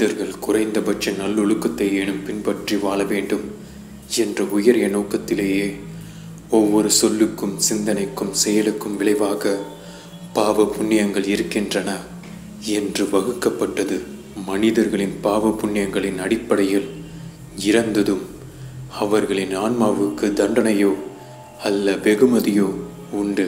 மனிதர்கள் குறைந்தபட்ச நல்லொழுக்கத்தை ஏனும் பின்பற்றி வாழ வேண்டும் என்ற உயரிய நோக்கத்திலேயே ஒவ்வொரு சொல்லுக்கும் சிந்தனைக்கும் செயலுக்கும் விளைவாக பாவ புண்ணியங்கள் இருக்கின்றன என்று வகுக்கப்பட்டது மனிதர்களின் பாவ புண்ணியங்களின் அடிப்படையில் இறந்ததும் அவர்களின் ஆன்மாவுக்கு தண்டனையோ அல்ல வெகுமதியோ உண்டு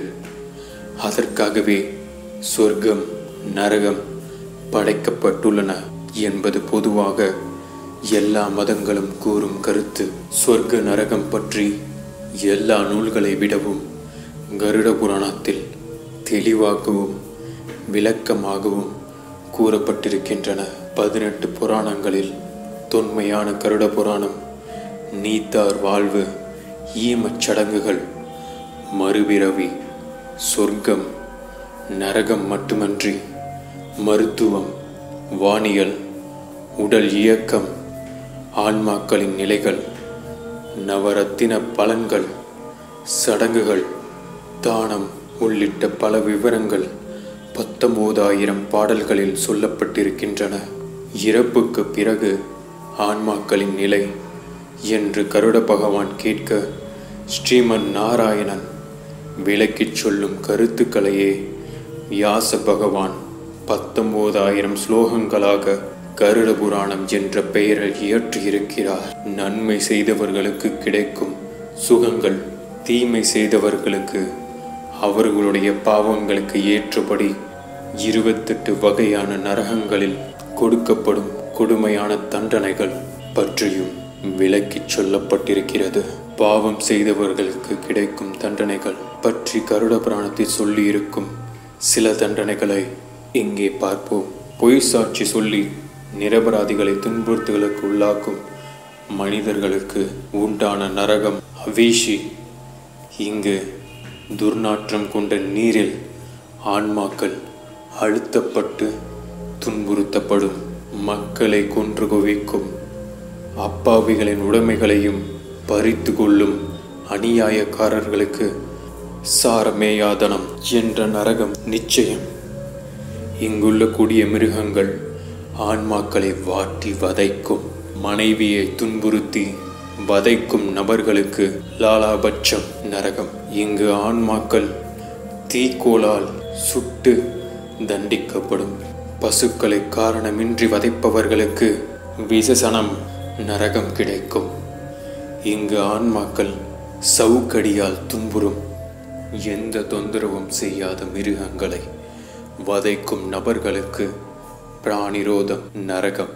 அதற்காகவே சொர்க்கம் நரகம் படைக்கப்பட்டுள்ளன என்பது பொதுவாக எல்லா மதங்களும் கூறும் கருத்து சொர்க்க நரகம் பற்றி எல்லா நூல்களை விடவும் கருட புராணத்தில் தெளிவாகவும் விளக்கமாகவும் கூறப்பட்டிருக்கின்றன பதினெட்டு புராணங்களில் தொன்மையான கருட புராணம் நீத்தார் வாழ்வு ஈமச் சடங்குகள் மறுபிறவி சொர்க்கம் நரகம் மட்டுமன்றி மருத்துவம் வானியல் உடல் இயக்கம் ஆன்மாக்களின் நிலைகள் நவரத்தின பலன்கள் சடங்குகள் தானம் உள்ளிட்ட பல விவரங்கள் பத்தொன்பதாயிரம் பாடல்களில் சொல்லப்பட்டிருக்கின்றன இறப்புக்கு பிறகு ஆன்மாக்களின் நிலை என்று கருட பகவான் கேட்க ஸ்ரீமன் நாராயணன் விளக்கிச் சொல்லும் கருத்துக்களையே வியாச பகவான் பத்தொன்பதாயிரம் ஸ்லோகங்களாக கருட புராணம் என்ற பெயரில் இயற்றியிருக்கிறார் நன்மை செய்தவர்களுக்கு கிடைக்கும் சுகங்கள் தீமை செய்தவர்களுக்கு அவர்களுடைய பாவங்களுக்கு ஏற்றபடி இருபத்தெட்டு வகையான நரகங்களில் கொடுக்கப்படும் கொடுமையான தண்டனைகள் பற்றியும் விளக்கிச் சொல்லப்பட்டிருக்கிறது பாவம் செய்தவர்களுக்கு கிடைக்கும் தண்டனைகள் பற்றி கருட புராணத்தில் சொல்லியிருக்கும் சில தண்டனைகளை இங்கே பார்ப்போம் பொய் சாட்சி சொல்லி நிரபராதிகளை துன்புறுத்தலுக்கு உள்ளாக்கும் மனிதர்களுக்கு உண்டான நரகம் அவீஷி இங்கு துர்நாற்றம் கொண்ட நீரில் ஆன்மாக்கள் அழுத்தப்பட்டு துன்புறுத்தப்படும் மக்களை கொன்று குவிக்கும் அப்பாவிகளின் உடைமைகளையும் பறித்து கொள்ளும் அநியாயக்காரர்களுக்கு சாரமேயாதனம் என்ற நரகம் நிச்சயம் இங்குள்ள கொடிய மிருகங்கள் ஆன்மாக்களை வாட்டி வதைக்கும் மனைவியை துன்புறுத்தி வதைக்கும் நபர்களுக்கு லாலாபட்சம் நரகம் இங்கு ஆன்மாக்கள் தீக்கோளால் சுட்டு தண்டிக்கப்படும் பசுக்களை காரணமின்றி வதைப்பவர்களுக்கு விசசனம் நரகம் கிடைக்கும் இங்கு ஆன்மாக்கள் சவுக்கடியால் துன்புறும் எந்த தொந்தரவும் செய்யாத மிருகங்களை வதைக்கும் நபர்களுக்கு பிராணிரோதம் நரகம்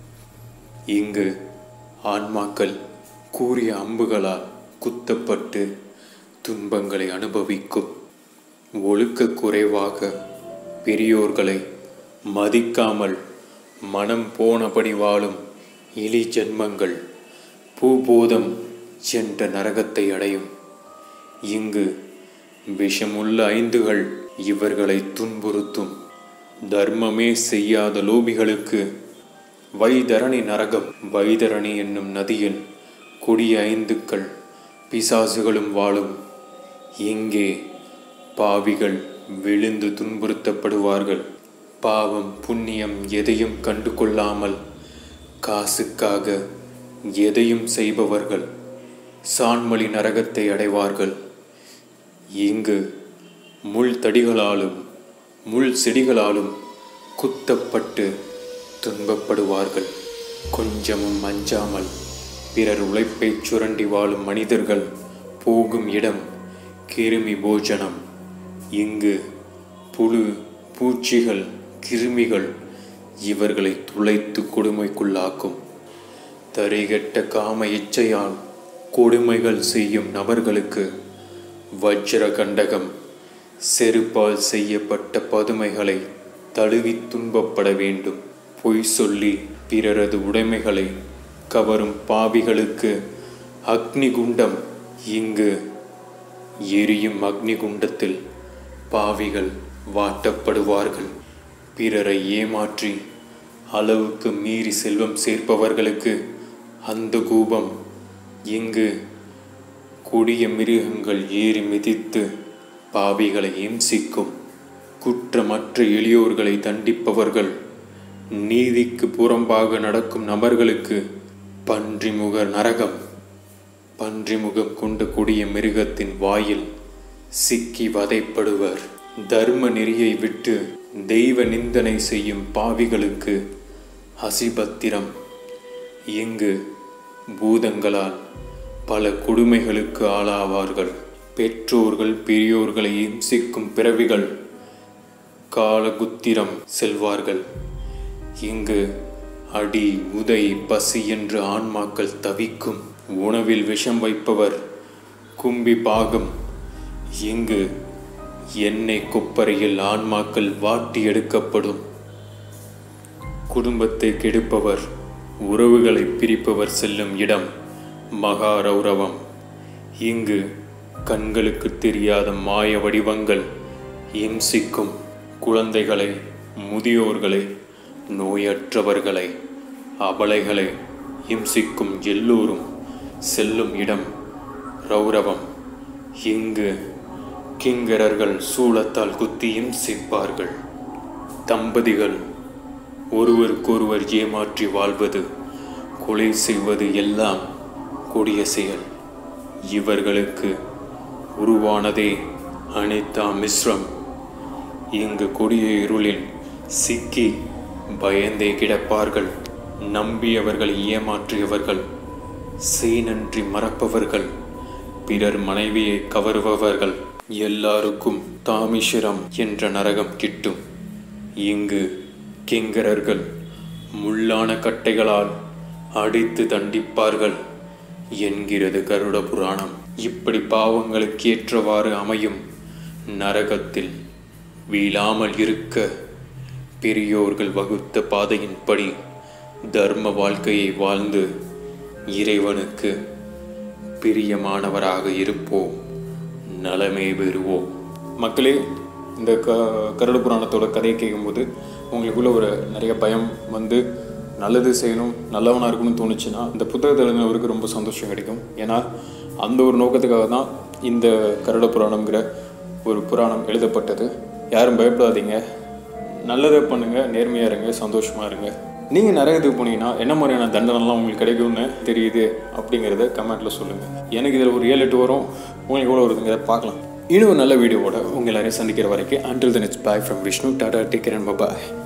இங்கு ஆன்மாக்கள் கூறிய அம்புகளால் குத்தப்பட்டு துன்பங்களை அனுபவிக்கும் ஒழுக்க குறைவாக பெரியோர்களை மதிக்காமல் மனம் போனபடி வாழும் இலி ஜென்மங்கள் பூபோதம் என்ற நரகத்தை அடையும் இங்கு விஷமுள்ள ஐந்துகள் இவர்களை துன்புறுத்தும் தர்மமே செய்யாத லோபிகளுக்கு வைதரணி நரகம் வைதரணி என்னும் நதியில் கொடிய ஐந்துக்கள் பிசாசுகளும் வாழும் இங்கே பாவிகள் விழுந்து துன்புறுத்தப்படுவார்கள் பாவம் புண்ணியம் எதையும் கண்டு கொள்ளாமல் காசுக்காக எதையும் செய்பவர்கள் சான்மொழி நரகத்தை அடைவார்கள் இங்கு முள் தடிகளாலும் முள் செடிகளாலும் குத்தப்பட்டு துன்பப்படுவார்கள் கொஞ்சமும் அஞ்சாமல் பிறர் உழைப்பைச் சுரண்டி வாழும் மனிதர்கள் போகும் இடம் கிருமி போஜனம் இங்கு புழு பூச்சிகள் கிருமிகள் இவர்களை துளைத்து கொடுமைக்குள்ளாக்கும் தரிகெட்ட காம இச்சையால் கொடுமைகள் செய்யும் நபர்களுக்கு வஜ்ர கண்டகம் செருப்பால் செய்யப்பட்ட பதுமைகளை தழுவி துன்பப்பட வேண்டும் பொய் சொல்லி பிறரது உடைமைகளை கவரும் பாவிகளுக்கு அக்னி குண்டம் இங்கு எரியும் அக்னி குண்டத்தில் பாவிகள் வாட்டப்படுவார்கள் பிறரை ஏமாற்றி அளவுக்கு மீறி செல்வம் சேர்ப்பவர்களுக்கு அந்த கூபம் இங்கு கொடிய மிருகங்கள் ஏறி மிதித்து பாவிகளை இம்சிக்கும் குற்றமற்ற எளியோர்களை தண்டிப்பவர்கள் நீதிக்கு புறம்பாக நடக்கும் நபர்களுக்கு பன்றிமுக நரகம் பன்றிமுகம் கொண்ட கொடிய மிருகத்தின் வாயில் சிக்கி வதைப்படுவர் தர்ம நெறியை விட்டு தெய்வ நிந்தனை செய்யும் பாவிகளுக்கு அசிபத்திரம் இங்கு பூதங்களால் பல கொடுமைகளுக்கு ஆளாவார்கள் பெற்றோர்கள் பெரியோர்களை இம்சிக்கும் பிறவிகள் காலகுத்திரம் செல்வார்கள் இங்கு அடி உதை பசி என்று ஆன்மாக்கள் தவிக்கும் உணவில் விஷம் வைப்பவர் கும்பி பாகம் இங்கு எண்ணெய் குப்பரையில் ஆன்மாக்கள் வாட்டி எடுக்கப்படும் குடும்பத்தை கெடுப்பவர் உறவுகளை பிரிப்பவர் செல்லும் இடம் மகாரௌரவம் இங்கு கண்களுக்கு தெரியாத மாய வடிவங்கள் இம்சிக்கும் குழந்தைகளை முதியோர்களை நோயற்றவர்களை அபலைகளை இம்சிக்கும் எல்லோரும் செல்லும் இடம் ரௌரவம் இங்கு கிங்கரர்கள் சூளத்தால் குத்தி இம்சிப்பார்கள் தம்பதிகள் ஒருவருக்கொருவர் ஏமாற்றி வாழ்வது கொலை செய்வது எல்லாம் கொடிய செயல் இவர்களுக்கு உருவானதே அனிதா மிஸ்ரம் இங்கு கொடிய இருளில் சிக்கி பயந்தே கிடப்பார்கள் நம்பியவர்களை ஏமாற்றியவர்கள் செய்நன்றி மறப்பவர்கள் பிறர் மனைவியை கவருபவர்கள் எல்லாருக்கும் தாமிஷிரம் என்ற நரகம் கிட்டும் இங்கு கிங்கரர்கள் முள்ளான கட்டைகளால் அடித்து தண்டிப்பார்கள் என்கிறது கருட புராணம் இப்படி பாவங்களுக்கு ஏற்றவாறு அமையும் நரகத்தில் வீழாமல் இருக்க பெரியோர்கள் வகுத்த பாதையின்படி தர்ம வாழ்க்கையை வாழ்ந்து இறைவனுக்கு பிரியமானவராக இருப்போம் நலமே பெறுவோம் மக்களே இந்த க கருட புராணத்தோட கதையை கேட்கும்போது உங்களுக்குள்ள ஒரு நிறைய பயம் வந்து நல்லது செய்யணும் நல்லவனாக இருக்கணும்னு தோணுச்சுன்னா இந்த புத்தகத்தை எழுதினவருக்கு ரொம்ப சந்தோஷம் கிடைக்கும் ஏன்னா அந்த ஒரு நோக்கத்துக்காக தான் இந்த கருட புராணம்ங்கிற ஒரு புராணம் எழுதப்பட்டது யாரும் பயப்படாதீங்க நல்லதை பண்ணுங்கள் நேர்மையாக இருங்க சந்தோஷமாக இருங்க நீங்கள் நரகத்துக்கு போனீங்கன்னா என்ன மாதிரியான தண்டனைலாம் உங்களுக்கு கிடைக்கும்னு தெரியுது அப்படிங்கிறத கமெண்ட்டில் சொல்லுங்கள் எனக்கு இதில் ஒரு ஏழு எட்டு வரும் உங்களுக்கு எவ்வளோ வருதுங்கிறத பார்க்கலாம் இன்னும் ஒரு நல்ல வீடியோவோட உங்கள் எல்லாரையும் சந்திக்கிற வரைக்கும் until then it's bye from Vishnu tata take care and bye